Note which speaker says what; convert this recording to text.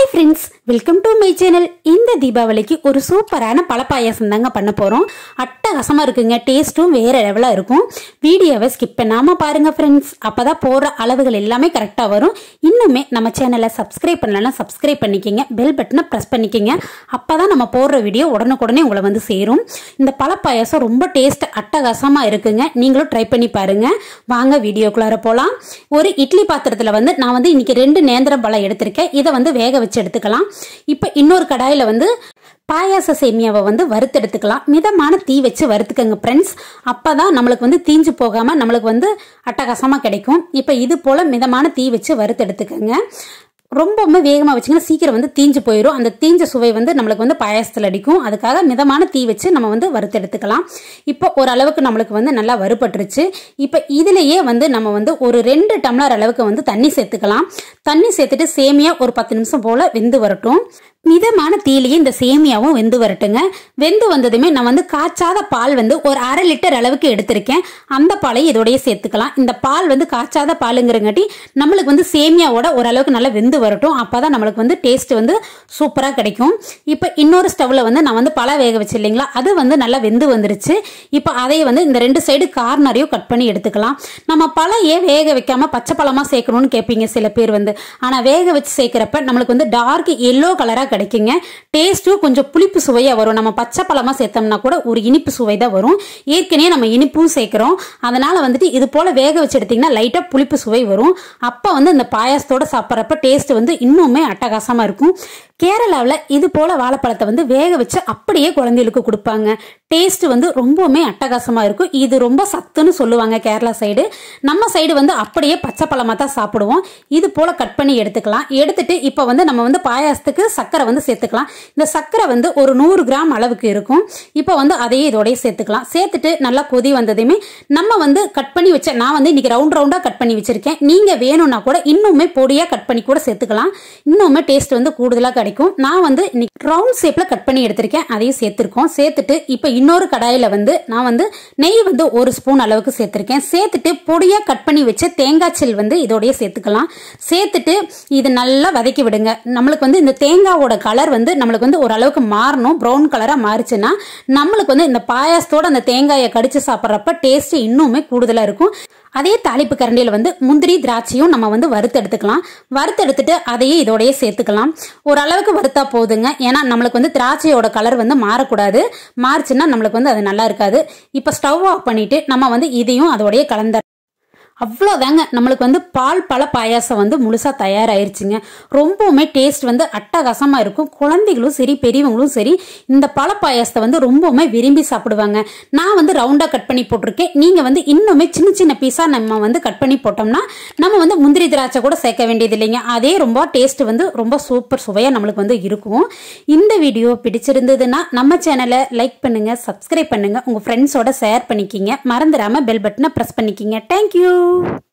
Speaker 1: friends welcome to my channel இந்த தீபாவளிக்கு ஒரு சூப்பரான பழப்பாயாசம் தாங்க பண்ண போகிறோம் அட்டகாசமாக இருக்குங்க டேஸ்ட்டும் வேறு லெவலாக இருக்கும் வீடியோவை ஸ்கிப் பண்ணாமல் பாருங்கள் ஃப்ரெண்ட்ஸ் அப்போ தான் போடுற அளவுகள் எல்லாமே கரெக்டாக வரும் இன்னுமே நம்ம சேனலை சப்ஸ்கிரைப் பண்ணலன்னா சப்ஸ்கிரைப் பண்ணிக்கிங்க பெல் பட்டனை ப்ரெஸ் பண்ணிக்கிங்க அப்போ தான் நம்ம போடுற வீடியோ உடனுக்குடனே உங்களை வந்து சேரும் இந்த பழப்பாயாசம் ரொம்ப டேஸ்ட் அட்டகாசமாக இருக்குங்க நீங்களும் ட்ரை பண்ணி பாருங்கள் வாங்க வீடியோக்குள்ளார போகலாம் ஒரு இட்லி பாத்திரத்தில் வந்து நான் வந்து இன்னைக்கு ரெண்டு நேந்திரம் பழம் எடுத்திருக்கேன் இதை வந்து வேக வச்சு எடுத்துக்கலாம் இப்போ இன்னொரு கடாயில் வந்து பாயாச சேமியாவை வந்து வறுத்தெடுத்துக்கலாம் மிதமான தீ வச்சு வறுத்துக்கங்க ஃப்ரெண்ட்ஸ் அப்போ தான் நம்மளுக்கு வந்து தீஞ்சு போகாமல் நம்மளுக்கு வந்து அட்டகாசமாக கிடைக்கும் இப்போ இது போல் மிதமான தீ வச்சு வறுத்தெடுத்துக்கங்க ரொம்பவுமே வேகமாக வச்சிங்கன்னா சீக்கிரம் வந்து தீஞ்சு போயிடும் அந்த தீஞ்ச சுவை வந்து நம்மளுக்கு வந்து பாயாசத்தில் அடிக்கும் அதுக்காக மிதமான தீ வச்சு நம்ம வந்து வறுத்தெடுத்துக்கலாம் இப்போ ஓரளவுக்கு நம்மளுக்கு வந்து நல்லா வறுபட்டுருச்சு இப்போ இதுலேயே வந்து நம்ம வந்து ஒரு ரெண்டு டம்ளர் அளவுக்கு வந்து தண்ணி சேர்த்துக்கலாம் தண்ணி சேர்த்துட்டு சேமியா ஒரு பத்து நிமிஷம் போல் வெந்து வரட்டும் மிதமான தீலையே இந்த சேமியாவும் வெந்து வரட்டுங்க வெந்து வந்ததுமே நான் வந்து காய்ச்சாத பால் வந்து ஒரு அரை லிட்டர் அளவுக்கு எடுத்திருக்கேன் அந்த பாலையும் இதோடய சேர்த்துக்கலாம் இந்த பால் வந்து காய்ச்சாத பாலுங்கிறங்காட்டி நம்மளுக்கு வந்து சேமியாவோட ஓரளவுக்கு நல்லா வெந்து வரட்டும் அப்போ தான் நம்மளுக்கு வந்து டேஸ்ட் வந்து சூப்பராக கிடைக்கும் இப்போ இன்னொரு ஸ்டவ்வில் வந்து நான் வந்து பழம் வேக வச்சு இல்லைங்களா அது வந்து நல்லா வெந்து வந்துருச்சு இப்போ அதை வந்து இந்த ரெண்டு சைடு கார்னரையும் கட் பண்ணி எடுத்துக்கலாம் நம்ம பழம் ஏன் வேக வைக்காம பச்சை பழமாக சேர்க்கணும்னு கேட்பீங்க சில பேர் வந்து ஆனால் வேக வச்சு சேர்க்குறப்ப நம்மளுக்கு வந்து டார்க் எல்லோ கலராக கிடைக்குங்க டேஸ்ட்டும் கொஞ்சம் புளிப்பு சுவையாக வரும் நம்ம பச்சை பழமாக சேர்த்தோம்னா கூட ஒரு இனிப்பு சுவை தான் வரும் ஏற்கனவே நம்ம இனிப்பும் சேர்க்குறோம் அதனால் வந்துட்டு இது போல் வேக வச்சு எடுத்திங்கன்னா லைட்டாக புளிப்பு சுவை வரும் அப்போ வந்து இந்த பாயாசத்தோட சாப்பிட்றப்ப டேஸ்ட் வந்து இன்னுமே அட்டகாசமாக இருக்கும் கேரளாவில் இது போல் வாழைப்பழத்தை வந்து வேக வச்சு அப்படியே குழந்தைகளுக்கு கொடுப்பாங்க டேஸ்ட் வந்து ரொம்பவுமே அட்டகாசமாக இருக்கும் இது ரொம்ப சத்துன்னு சொல்லுவாங்க கேரளா சைடு நம்ம சைடு வந்து அப்படியே பச்சை பழமாக தான் சாப்பிடுவோம் இது போல் கட் பண்ணி எடுத்துக்கலாம் எடுத்துட்டு இப்போ வந்து நம்ம வந்து பாயாசத்துக்கு சர்க்கரை வந்து சேர்த்துக்கலாம் இந்த சர்க்கரை வந்து ஒரு நூறு கிராம் அளவுக்கு இருக்கும் இப்போ வந்து அதையே இதோடய சேர்த்துக்கலாம் சேர்த்துட்டு நல்லா கொதி வந்ததுமே நம்ம வந்து கட் பண்ணி வச்ச நான் வந்து இன்னைக்கு ரவுண்ட் ரவுண்டாக கட் பண்ணி வச்சிருக்கேன் நீங்கள் வேணும்னா கூட இன்னுமே பொடியாக கட் பண்ணி கூட சேர்த்துக்கலாம் இன்னுமே டேஸ்ட் வந்து கூடுதலாக கிடைக்கும் நான் வந்து இன்னைக்கு ரவுண்ட் ஷேப்பில் கட் பண்ணி எடுத்திருக்கேன் அதையும் சேர்த்துருக்கோம் சேர்த்துட்டு இப்போ இன்னொரு கடாயில் வந்து நான் வந்து நெய் வந்து ஒரு ஸ்பூன் அளவுக்கு சேர்த்துருக்கேன் சேர்த்துட்டு பொடியாக கட் பண்ணி வச்ச தேங்காய் சில் வந்து இதோடய சேர்த்துக்கலாம் சேர்த்துட்டு இது நல்லா வதக்கி விடுங்க நம்மளுக்கு வந்து இந்த தேங்காவோட கலர் வந்து நம்மளுக்கு வந்து ஓரளவுக்கு மாறணும் ப்ரௌன் கலராக மாறிச்சுன்னா நம்மளுக்கு வந்து இந்த பாயாசத்தோட அந்த தேங்காயை கடிச்சு சாப்பிட்றப்ப டேஸ்ட் இன்னுமே கூடுதலாக இருக்கும் அதே தாளிப்பு கரண்டியில் வந்து முந்திரி திராட்சையும் நம்ம வந்து வறுத்து எடுத்துக்கலாம் வறுத்து எடுத்துட்டு அதையே இதோடய சேர்த்துக்கலாம் ஓரளவுக்கு வறுத்தா போதுங்க ஏன்னா நம்மளுக்கு வந்து திராட்சையோட கலர் வந்து மாறக்கூடாது மாறுச்சுன்னா நம்மளுக்கு வந்து அது நல்லா இருக்காது இப்போ ஸ்டவ் ஆஃப் பண்ணிட்டு நம்ம வந்து இதையும் அதோடய கலந்த அவ்வளோதாங்க நம்மளுக்கு வந்து பால் பழ பாயாசம் வந்து முழுசாக தயாராயிருச்சுங்க ரொம்பவுமே டேஸ்ட் வந்து அட்டகாசமாக இருக்கும் குழந்தைகளும் சரி பெரியவங்களும் சரி இந்த பழ பாயாசத்தை வந்து ரொம்பவுமே விரும்பி சாப்பிடுவாங்க நான் வந்து ரவுண்டாக கட் பண்ணி போட்டிருக்கேன் நீங்கள் வந்து இன்னுமே சின்ன சின்ன பீஸாக நம்ம வந்து கட் பண்ணி போட்டோம்னா நம்ம வந்து முந்திரி திராட்சை கூட சேர்க்க வேண்டியது இல்லைங்க அதே ரொம்ப டேஸ்ட் வந்து ரொம்ப சூப்பர் சுவையாக நம்மளுக்கு வந்து இருக்கும் இந்த வீடியோ பிடிச்சிருந்ததுன்னா நம்ம சேனலை லைக் பண்ணுங்கள் சப்ஸ்கிரைப் பண்ணுங்கள் உங்கள் ஃப்ரெண்ட்ஸோட ஷேர் பண்ணிக்கிங்க மறந்துடாமல் பெல் பட்டனை ப்ரெஸ் பண்ணிக்கிங்க தேங்க்யூ